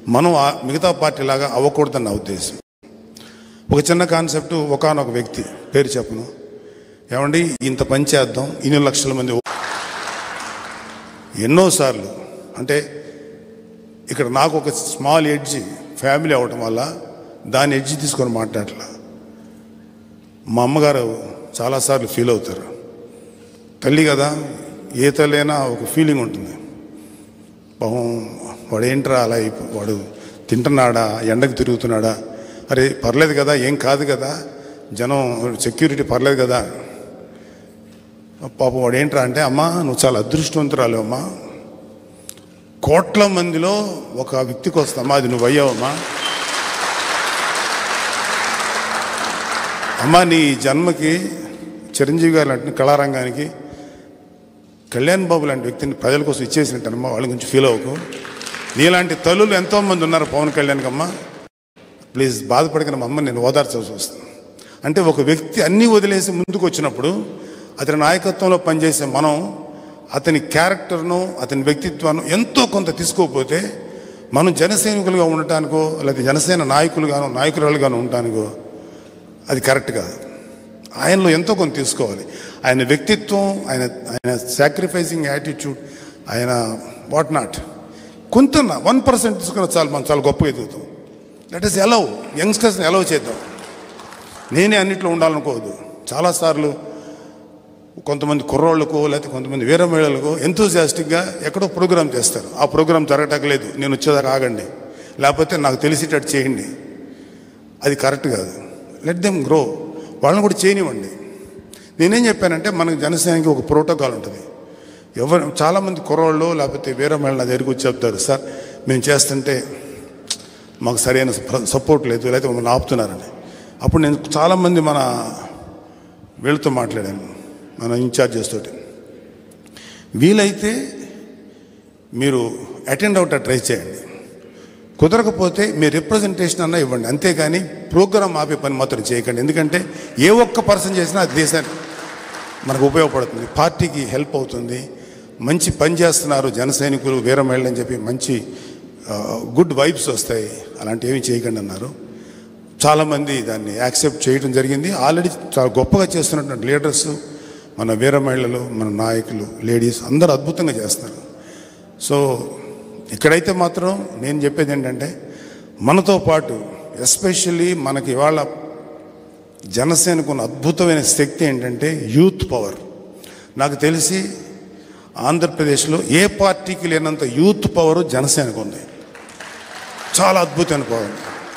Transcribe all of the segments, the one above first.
మనం ఆ మిగతా పార్టీ లాగా అవ్వకూడదని నా ఉద్దేశం ఒక చిన్న కాన్సెప్ట్ ఒకనొక వ్యక్తి పేరు చెప్పను ఏమండి ఇంత పని చేద్దాం ఇన్ని లక్షల మంది ఎన్నోసార్లు అంటే ఇక్కడ నాకు ఒక స్మాల్ ఎడ్జ్ ఫ్యామిలీ అవటం వల్ల దాని ఎడ్జ్ తీసుకొని మాట్లాడలా మా అమ్మగారు చాలాసార్లు ఫీల్ అవుతారు తల్లి కదా ఏ తల్లి అయినా ఒక ఫీలింగ్ ఉంటుంది పాపం వాడు ఏంట్రా అలా అయిపో- వాడు తింటున్నాడా ఎండకు తిరుగుతున్నాడా అరే పర్లేదు కదా ఏం కాదు కదా జనం సెక్యూరిటీ పర్లేదు కదా పాపం వాడు ఏంట్రా అంటే అమ్మా నువ్వు చాలా అదృష్టవంతురాలు అమ్మా కోట్ల మందిలో ఒక వ్యక్తికి వస్తామా అది నువ్వు అయ్యావమ్మా అమ్మా నీ జన్మకి చిరంజీవి గారు లాంటి కళారంగానికి కళ్యాణ్ బాబు లాంటి వ్యక్తిని ప్రజల కోసం ఇచ్చేసినట్టమ్మా వాళ్ళ గురించి ఫీల్ అవ్వకు నీలాంటి తల్లులు ఎంతోమంది ఉన్నారు పవన్ కళ్యాణ్కి అమ్మ ప్లీజ్ బాధపడకన మా అమ్మ నేను ఓదార్చాల్సి వస్తుంది అంటే ఒక వ్యక్తి అన్నీ వదిలేసి ముందుకు వచ్చినప్పుడు అతని నాయకత్వంలో పనిచేసే మనం అతని క్యారెక్టర్ను అతని వ్యక్తిత్వాన్ని ఎంతో కొంత తీసుకోకపోతే మనం జనసైనికులుగా ఉండటానికో లేదా జనసేన నాయకులుగానో నాయకురాలుగానో ఉండటానికో అది కరెక్ట్ కాదు ఆయనలో ఎంతో కొంత తీసుకోవాలి ఆయన వ్యక్తిత్వం ఆయన ఆయన సాక్రిఫైసింగ్ యాటిట్యూడ్ ఆయన వాట్ నాట్ కొంత వన్ పర్సెంట్ తీసుకున్న చాలు మనం చాలా గొప్పగా ఎదుగుతాం లెట్ ఇస్ ఎలవ్ యంగ్స్టర్స్ని ఎలవ్ చేద్దాం నేనే అన్నిట్లో ఉండాలనుకోవద్దు చాలాసార్లు కొంతమంది కుర్రోళ్ళకు లేకపోతే కొంతమంది వీర మహిళలకు ఎంతూజియాస్టిక్గా ఎక్కడో ప్రోగ్రామ్ చేస్తారు ఆ ప్రోగ్రామ్ జరగటలేదు నేను వచ్చేదాకా ఆగండి లేకపోతే నాకు తెలిసేటట్టు చేయండి అది కరెక్ట్ కాదు లెట్ దెమ్ గ్రో వాళ్ళని కూడా చేయనివ్వండి నేనేం చెప్పానంటే మనకు జనసేనకి ఒక ప్రోటోకాల్ ఉంటుంది ఎవరు చాలామంది కుర్రోళ్ళు లేకపోతే వేరే మహిళ నా దగ్గరికి వచ్చి చెప్తారు సార్ మేము చేస్తుంటే మాకు సరైన సపోర్ట్ లేదు లేకపోతే మమ్మల్ని ఆపుతున్నారని అప్పుడు నేను చాలామంది మన వీళ్ళతో మాట్లాడాను మన ఇన్ఛార్జెస్ తోటి వీలైతే మీరు అటెండ్ అవుట్ ట్రై చేయండి కుదరకపోతే మీ రిప్రజెంటేషన్ అన్న ఇవ్వండి అంతేగాని ప్రోగ్రామ్ ఆపే పని మాత్రం చేయకండి ఎందుకంటే ఏ ఒక్క పర్సన్ చేసినా అది దేశానికి మనకు ఉపయోగపడుతుంది పార్టీకి హెల్ప్ అవుతుంది మంచి పని చేస్తున్నారు జన సైనికులు వీర మహిళలు అని చెప్పి మంచి గుడ్ వైబ్స్ వస్తాయి అలాంటి ఏమీ చేయకండి అన్నారు చాలామంది దాన్ని యాక్సెప్ట్ చేయడం జరిగింది ఆల్రెడీ చాలా గొప్పగా చేస్తున్నటువంటి లీడర్స్ మన వీర మహిళలు మన నాయకులు లేడీస్ అందరూ అద్భుతంగా చేస్తున్నారు సో ఇక్కడైతే మాత్రం నేను చెప్పేది ఏంటంటే మనతో పాటు ఎస్పెషల్లీ మనకి ఇవాళ జనసేనకు ఉన్న అద్భుతమైన శక్తి ఏంటంటే యూత్ పవర్ నాకు తెలిసి ఆంధ్రప్రదేశ్లో ఏ పార్టీకి లేనంత యూత్ పవర్ జనసేనకు ఉంది చాలా అద్భుతమైన పవర్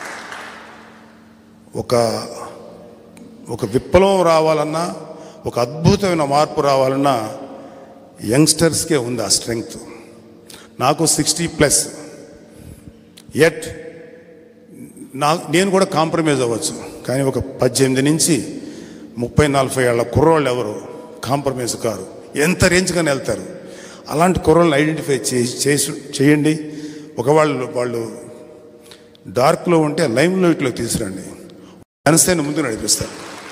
ఒక ఒక విప్లవం రావాలన్నా ఒక అద్భుతమైన మార్పు రావాలన్నా యంగ్స్టర్స్కే ఉంది ఆ స్ట్రెంగ్త్ నాకు సిక్స్టీ ప్లస్ ఎట్ నా నేను కూడా కాంప్రమైజ్ అవ్వచ్చు కానీ ఒక పద్దెనిమిది నుంచి ముప్పై నలభై ఏళ్ళ కుర్రోళ్ళు ఎవరు కాంప్రమైజ్ కారు ఎంత రేంజ్గానే వెళ్తారు అలాంటి కుర్రోళ్ళని ఐడెంటిఫై చేసి చేసి చేయండి ఒక వాళ్ళు వాళ్ళు డార్క్లో ఉంటే లైమ్ లైట్లో తీసుకురండి జనసేన ముందు నడిపిస్తారు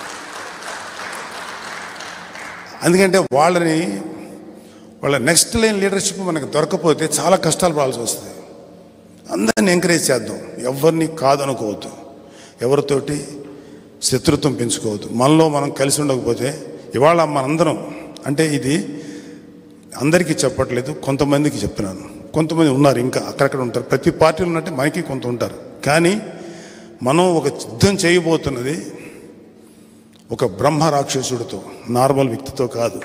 ఎందుకంటే వాళ్ళని వాళ్ళ నెక్స్ట్ లైన్ లీడర్షిప్ మనకు దొరకపోతే చాలా కష్టాలు పడాల్సి వస్తుంది అందరిని ఎంకరేజ్ చేద్దాం ఎవరిని కాదనుకోవద్దు ఎవరితోటి శత్రుత్వం పెంచుకోవద్దు మనలో మనం కలిసి ఉండకపోతే ఇవాళ మనందరం అంటే ఇది అందరికీ చెప్పట్లేదు కొంతమందికి చెప్తున్నాను కొంతమంది ఉన్నారు ఇంకా అక్కడక్కడ ఉంటారు ప్రతి పార్టీలో ఉన్నట్టే మనకి కొంత ఉంటారు కానీ మనం ఒక యుద్ధం చేయబోతున్నది ఒక బ్రహ్మ రాక్షసుడితో నార్మల్ వ్యక్తితో కాదు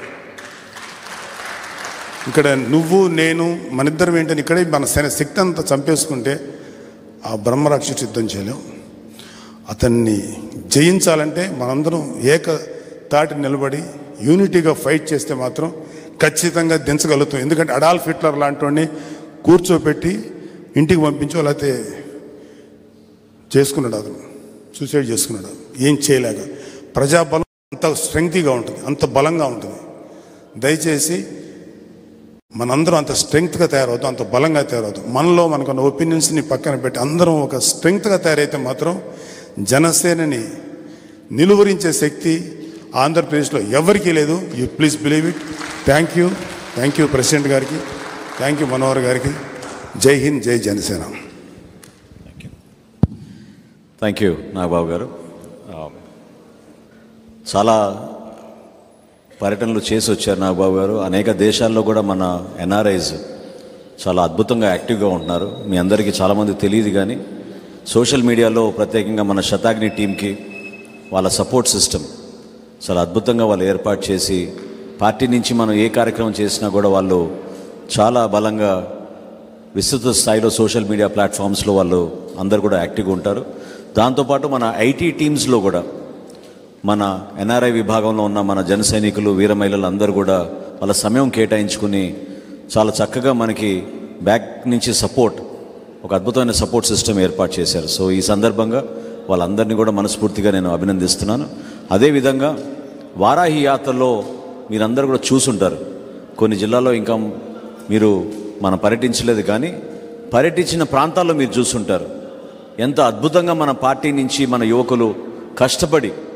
ఇక్కడ నువ్వు నేను మన ఇద్దరం ఏంటని ఇక్కడే మన శన- శక్తి అంతా చంపేసుకుంటే ఆ బ్రహ్మరాక్షసు యుద్ధం చేయలేం అతన్ని జయించాలంటే మనందరం ఏక తాటి నిలబడి యూనిటీగా ఫైట్ చేస్తే మాత్రం ఖచ్చితంగా దించగలుగుతాం ఎందుకంటే అడాల్ఫ్ హిట్లర్ లాంటి వాడిని కూర్చోపెట్టి ఇంటికి పంపించో లేకపోతే చేసుకున్నాడు అతను సూసైడ్ చేసుకున్నాడు ఏం చేయలేక ప్రజాబలం అంత స్ట్రెంగ్తీగా ఉంటుంది అంత బలంగా ఉంటుంది దయచేసి మనందరం అంత స్ట్రెంగ్త్గా తయారవుతాం అంత బలంగా తయారవుతాం మనలో మనకున్న ఒపీనియన్స్ని పక్కన పెట్టి అందరం ఒక స్ట్రెంగ్త్గా తయారైతే మాత్రం జనసేనని నిలువరించే శక్తి ఆంధ్రప్రదేశ్లో ఎవరికీ లేదు you please believe it thank you thank you president గారికి థ్యాంక్ యూ మనోహర్ గారికి జై హింద్ జై జనసేన థ్యాంక్ యూ నాగబాబు గారు ఆ, చాలా పర్యటనలు చేసి వచ్చారు నాగబాబు గారు అనేక దేశాల్లో కూడా మన ఎన్ఆర్ఐస్ చాలా అద్భుతంగా యాక్టివ్గా ఉంటున్నారు మీ అందరికీ చాలామంది తెలియదు కానీ సోషల్ మీడియాలో ప్రత్యేకంగా మన శతాగ్ని టీంకి వాళ్ళ సపోర్ట్ సిస్టమ్ చాలా అద్భుతంగా వాళ్ళు ఏర్పాటు చేసి పార్టీ నుంచి మనం ఏ కార్యక్రమం చేసినా కూడా వాళ్ళు చాలా బలంగా విస్తృత స్థాయిలో సోషల్ మీడియా ప్లాట్ఫామ్స్లో వాళ్ళు అందరు కూడా యాక్టివ్గా ఉంటారు దాంతోపాటు మన ఐటీ టీమ్స్లో కూడా మన ఎన్ఆర్ఐ విభాగంలో ఉన్న మన జన సైనికులు వీర మహిళలు అందరూ కూడా వాళ్ళ సమయం కేటాయించుకుని చాలా చక్కగా మనకి బ్యాక్ నుంచి సపోర్ట్ ఒక అద్భుతమైన సపోర్ట్ సిస్టమ్ ఏర్పాటు చేశారు సో ఈ సందర్భంగా వాళ్ళందరినీ కూడా మనస్ఫూర్తిగా నేను అభినందిస్తున్నాను అదేవిధంగా వారాహి యాత్రలో మీరందరూ కూడా చూసుంటారు కొన్ని జిల్లాల్లో ఇంకా మీరు మనం పర్యటించలేదు కానీ పర్యటించిన ప్రాంతాల్లో మీరు చూసుంటారు ఎంత అద్భుతంగా మన పార్టీ నుంచి మన యువకులు కష్టపడి